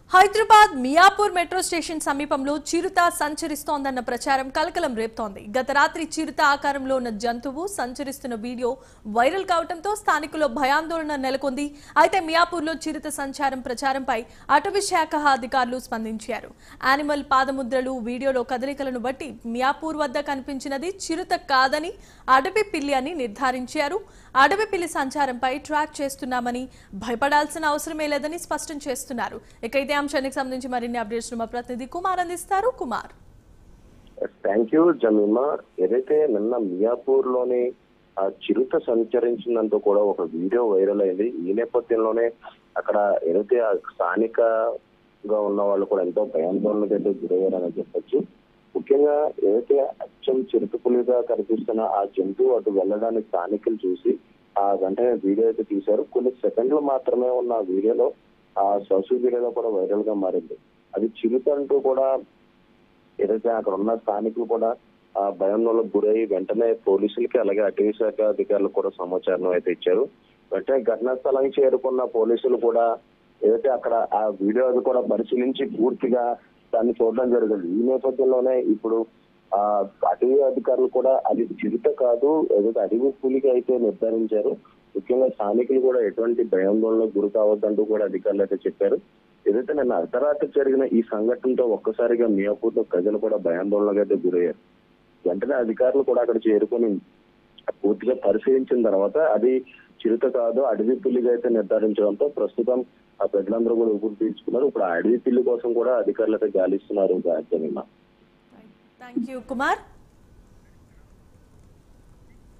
Hyderabad Miyapur metro station సమీపంలో చిరుత సంచరిస్తోందన్న ప్రచారం కలకలం రేపుతోంది గత రాత్రి చిరుత ఆకారంలో ఉన్న జంతువు సంచరిస్తున్న వీడియో వైరల్ కావడంతో స్థానికుల్లో భయాందోళన నెలకొంది అయితే మియాపూర్లో చిరుత సంచారం ప్రచారంపై అటవీ శాఖ అధికారులు స్పందించారు యానిమల్ పాదముద్రలు వీడియోలో కదలికలను బట్టి మియాపూర్ వద్ద కనిపించినది చిరుత కాదని అడవి పిల్లి అని నిర్ధారించారు అడవి పిల్లి సంచారంపై ట్రాక్ చేస్తున్నామని భయపడాల్సిన అవసరమే లేదని స్పష్టం చేస్తున్నారు ఇక ఇదే అంశానికి సంబంధించి మరిన్ని అప్డేట్స్ మా ప్రతినిధి కుమార్ అందిస్తారు కుమార్ థ్యాంక్ యూ జమీమా ఏదైతే నిన్న మియాపూర్ లోని ఆ చిరుత సంచరించినందుకు కూడా ఒక వీడియో వైరల్ అయింది ఈ నేపథ్యంలోనే అక్కడ ఏదైతే ఆ స్థానికగా ఉన్న వాళ్ళు కూడా ఎంతో భయాందోళనకు అయితే గురయ్యారని చెప్పొచ్చు ముఖ్యంగా ఏదైతే అచ్చం చిరుత పులిగా కనిపిస్తున్న ఆ జంతువు అటు వెళ్ళడానికి స్థానికులు చూసి ఆ వెంటనే వీడియో అయితే తీశారు కొన్ని సెకండ్లు మాత్రమే ఉన్న ఆ వీడియోలో ఆ సోషల్ మీడియాలో కూడా వైరల్ గా మారింది అది చిరుత అంటూ కూడా ఏదైతే అక్కడ ఉన్న స్థానికులు కూడా ఆ భయంలో గురై వెంటనే పోలీసులకి అలాగే అటవీ శాఖ అధికారులకు కూడా సమాచారం అయితే ఇచ్చారు వెంటనే ఘటనా స్థలానికి చేరుకున్న పోలీసులు కూడా ఏదైతే అక్కడ ఆ వీడియో అది కూడా పరిశీలించి పూర్తిగా దాన్ని చూడడం జరిగింది ఈ నేపథ్యంలోనే ఇప్పుడు ఆ అటవీ అధికారులు కూడా అది చిరుత కాదు ఏదైతే అడవి పులికి అయితే నిర్ధారించారు ముఖ్యంగా స్థానికులు కూడా ఎటువంటి భయాందోళనకు గురి కావద్దంటూ కూడా అధికారులు అయితే చెప్పారు ఏదైతే నిన్న అర్ధరాత్రి జరిగిన ఈ సంఘటనతో ఒక్కసారిగా మియాపూర్లో ప్రజలు కూడా భయాందోళనకు అయితే గురయ్యారు వెంటనే అధికారులు కూడా అక్కడ చేరుకొని పూర్తిగా పరిశీలించిన తర్వాత అది చిరుత కాదు అడవి పిల్లిగా అయితే నిర్ధారించడంతో ప్రస్తుతం ఆ ప్రజలందరూ కూడా ఊపిరి పీల్చుకున్నారు ఇప్పుడు ఆ అడవి పిల్లి కోసం కూడా అధికారులు అయితే గాలిస్తున్నారు జమీమా థ్యాంక్ యూ కుమార్